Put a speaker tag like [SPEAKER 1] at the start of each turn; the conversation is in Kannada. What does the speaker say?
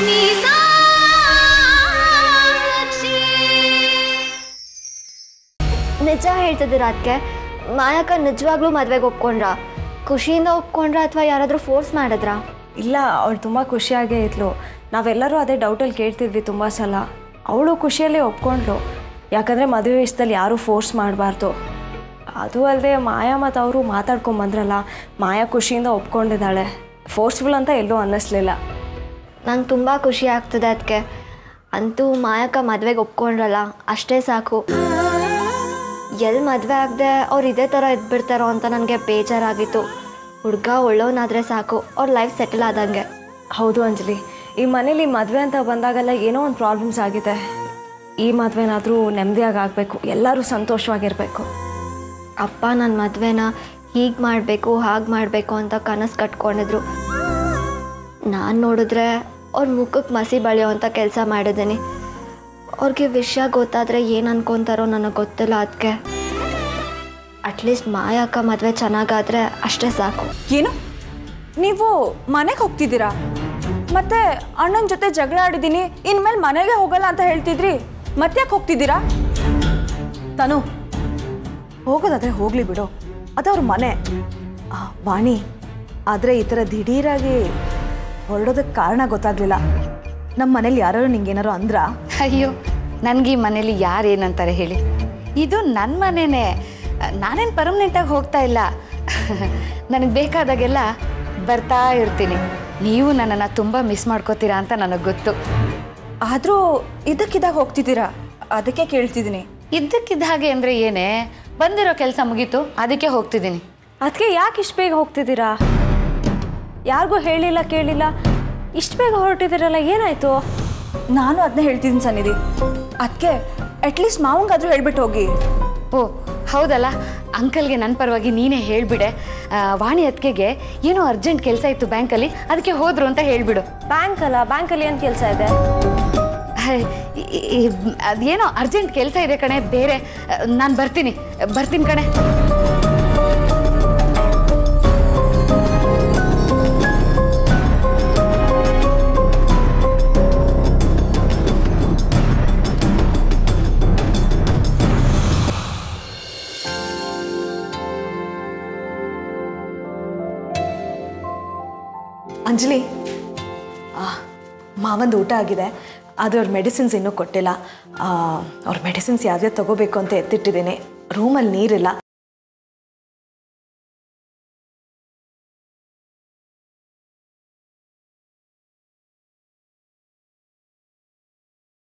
[SPEAKER 1] ನಿಜ ಹೇಳ್ತಿದ್ದೀರಾ ಅದಕ್ಕೆ ಮಾಯಕ್ಕ ನಿಜವಾಗ್ಲೂ ಮದ್ವೆಗೆ ಒಪ್ಕೊಂಡ್ರ ಖುಷಿಯಿಂದ ಒಪ್ಕೊಂಡ್ರ ಅಥವಾ ಯಾರಾದರೂ ಫೋರ್ಸ್ ಮಾಡಿದ್ರಾ
[SPEAKER 2] ಇಲ್ಲ ಅವಳು ತುಂಬ ಖುಷಿಯಾಗೇ ಇದ್ಲು ನಾವೆಲ್ಲರೂ ಅದೇ ಡೌಟಲ್ಲಿ ಕೇಳ್ತಿದ್ವಿ ತುಂಬ ಸಲ ಅವಳು ಖುಷಿಯಲ್ಲೇ ಒಪ್ಕೊಂಡ್ಳು ಯಾಕಂದರೆ ಮದುವೆ ವಿಷಯದಲ್ಲಿ ಯಾರೂ ಫೋರ್ಸ್ ಮಾಡಬಾರ್ದು ಅದು ಅಲ್ಲದೆ ಮಾಯಾ ಮತ್ತು ಅವರು ಮಾತಾಡ್ಕೊಂಬಂದ್ರಲ್ಲ ಮಾಯಾ ಖುಷಿಯಿಂದ ಒಪ್ಕೊಂಡಿದ್ದಾಳೆ ಫೋರ್ಸ್ಫುಲ್ ಅಂತ ಎಲ್ಲೂ ಅನ್ನಿಸ್ಲಿಲ್ಲ
[SPEAKER 1] ನಂಗೆ ತುಂಬ ಖುಷಿ ಆಗ್ತದೆ ಅದಕ್ಕೆ ಅಂತೂ ಮಾಯಕ್ಕ ಮದ್ವೆಗೆ ಒಪ್ಕೊಂಡ್ರಲ್ಲ ಅಷ್ಟೇ ಸಾಕು ಎಲ್ಲಿ ಮದುವೆ ಆಗದೆ ಅವ್ರು ಇದೇ ಥರ ಇದ್ಬಿಡ್ತಾರೋ ಅಂತ ನನಗೆ ಬೇಜಾರಾಗಿತ್ತು ಹುಡುಗ ಒಳ್ಳೋನಾದರೆ ಸಾಕು ಅವ್ರ ಲೈಫ್ ಸೆಟಲ್ ಆದಂಗೆ
[SPEAKER 2] ಹೌದು ಅಂಜಲಿ ಈ ಮನೇಲಿ ಮದುವೆ ಅಂತ ಬಂದಾಗೆಲ್ಲ ಏನೋ ಒಂದು ಪ್ರಾಬ್ಲಮ್ಸ್ ಆಗಿದೆ ಈ ಮದುವೆನಾದರೂ ನೆಮ್ಮದಿಯಾಗಿ ಆಗಬೇಕು ಎಲ್ಲರೂ ಸಂತೋಷವಾಗಿರಬೇಕು
[SPEAKER 1] ಅಪ್ಪ ನನ್ನ ಮದುವೆನ ಹೀಗೆ ಮಾಡಬೇಕು ಹಾಗೆ ಮಾಡಬೇಕು ಅಂತ ಕನಸು ಕಟ್ಕೊಂಡಿದ್ರು ನಾನು ನೋಡಿದ್ರೆ ಅವ್ರ ಮುಖಕ್ಕೆ ಮಸಿ ಬಳಿಯೋ ಅಂತ ಕೆಲಸ ಮಾಡಿದ್ದೀನಿ ಅವ್ರಿಗೆ ವಿಷಯ ಗೊತ್ತಾದರೆ ಏನು ಅನ್ಕೊತಾರೋ ನನಗೆ ಗೊತ್ತಿಲ್ಲ ಅದಕ್ಕೆ ಅಟ್ಲೀಸ್ಟ್ ಮಾಯಕ್ಕ ಮದುವೆ ಚೆನ್ನಾಗಾದರೆ ಅಷ್ಟೇ ಸಾಕು
[SPEAKER 3] ಏನು ನೀವು ಮನೆಗೆ ಹೋಗ್ತಿದ್ದೀರಾ ಮತ್ತೆ ಅಣ್ಣನ ಜೊತೆ ಜಗಳ ಆಡಿದ್ದೀನಿ ಇನ್ಮೇಲೆ ಮನೆಗೆ ಹೋಗಲ್ಲ ಅಂತ ಹೇಳ್ತಿದ್ರಿ ಮತ್ತೆ ಯಾಕೆ ಹೋಗ್ತಿದ್ದೀರಾ ತನು ಹೋಗೋದಾದ್ರೆ ಹೋಗ್ಲಿ ಬಿಡು ಅದವ್ರ ಮನೆ ಆ, ವಾಣಿ ಆದರೆ ಈ ಥರ ದಿಢೀರಾಗಿ ಹೊರಡೋದಕ್ಕೆ ಕಾರಣ ಗೊತ್ತಾಗ್ಲಿಲ್ಲ ನಮ್ಮ ಮನೇಲಿ ಯಾರು ನಿಂಗೇನಾರು ಅಂದ್ರಾ
[SPEAKER 4] ಅಯ್ಯೋ ನನಗೆ ಈ ಮನೇಲಿ ಯಾರು ಏನಂತಾರೆ ಹೇಳಿ ಇದು ನನ್ನ ಮನೆನೇ ನಾನೇನು ಪರ್ಮನೆಂಟಾಗಿ ಹೋಗ್ತಾ ಇಲ್ಲ ನನಗೆ ಬೇಕಾದಾಗೆಲ್ಲ ಬರ್ತಾ ಇರ್ತೀನಿ ನೀವು ನನ್ನನ್ನು ತುಂಬ ಮಿಸ್ ಮಾಡ್ಕೋತೀರಾ ಅಂತ ನನಗೆ ಗೊತ್ತು
[SPEAKER 3] ಆದರೂ ಇದಕ್ಕಿದಾಗ ಹೋಗ್ತಿದ್ದೀರಾ ಅದಕ್ಕೆ ಕೇಳ್ತಿದ್ದೀನಿ
[SPEAKER 4] ಇದ್ದಕ್ಕಿದ್ದ ಹಾಗೆ ಅಂದರೆ ಏನೇ ಬಂದಿರೋ ಕೆಲಸ ಮುಗೀತು ಅದಕ್ಕೆ ಹೋಗ್ತಿದ್ದೀನಿ
[SPEAKER 2] ಅದಕ್ಕೆ ಯಾಕೆ ಇಷ್ಟು ಬೇಗ ಹೋಗ್ತಿದ್ದೀರಾ ಯಾರಿಗೂ ಹೇಳಿಲ್ಲ ಕೇಳಿಲ್ಲ ಇಷ್ಟು ಬೇಗ ಹೊರಟಿದ್ದೀರಲ್ಲ ಏನಾಯಿತು
[SPEAKER 3] ನಾನು ಅದನ್ನೇ ಹೇಳ್ತಿದ್ದೀನಿ ಸನ್ನಿಧಿ ಅದಕ್ಕೆ ಅಟ್ಲೀಸ್ಟ್ ಮಾವಂಗಾದ್ರೂ ಹೇಳ್ಬಿಟ್ಟು ಹೋಗಿ
[SPEAKER 4] ಓ ಹೌದಲ್ಲ ಅಂಕಲ್ಗೆ ನನ್ನ ಪರವಾಗಿ ನೀನೇ ಹೇಳಿಬಿಡೆ ವಾಣಿ ಅತ್ತಿಗೆಗೆ ಏನೋ ಅರ್ಜೆಂಟ್ ಕೆಲಸ ಇತ್ತು ಬ್ಯಾಂಕಲ್ಲಿ ಅದಕ್ಕೆ ಹೋದ್ರು ಅಂತ ಹೇಳಿಬಿಡು
[SPEAKER 2] ಬ್ಯಾಂಕ್ ಅಲ್ಲ ಬ್ಯಾಂಕಲ್ಲಿ ಏನು ಕೆಲಸ ಇದೆ
[SPEAKER 4] ಅದೇನೋ ಅರ್ಜೆಂಟ್ ಕೆಲಸ ಇದೆ ಕಣೆ ಬೇರೆ ನಾನು ಬರ್ತೀನಿ ಬರ್ತೀನಿ ಕಣೆ
[SPEAKER 3] ಅಂಜಲಿ ಆ, ಮಾವಂದು ಊಟ ಆಗಿದೆ ಅದು ಅವ್ರ ಮೆಡಿಸಿನ್ಸ್ ಇನ್ನೂ ಕೊಟ್ಟಿಲ್ಲ ಆ, ಅವ್ರ ಮೆಡಿಸಿನ್ಸ್ ಯಾವ್ಯಾವ್ದು ತಗೋಬೇಕು ಅಂತ ಎತ್ತಿಟ್ಟಿದ್ದೀನಿ ರೂಮಲ್ಲಿ ನೀರಿಲ್ಲ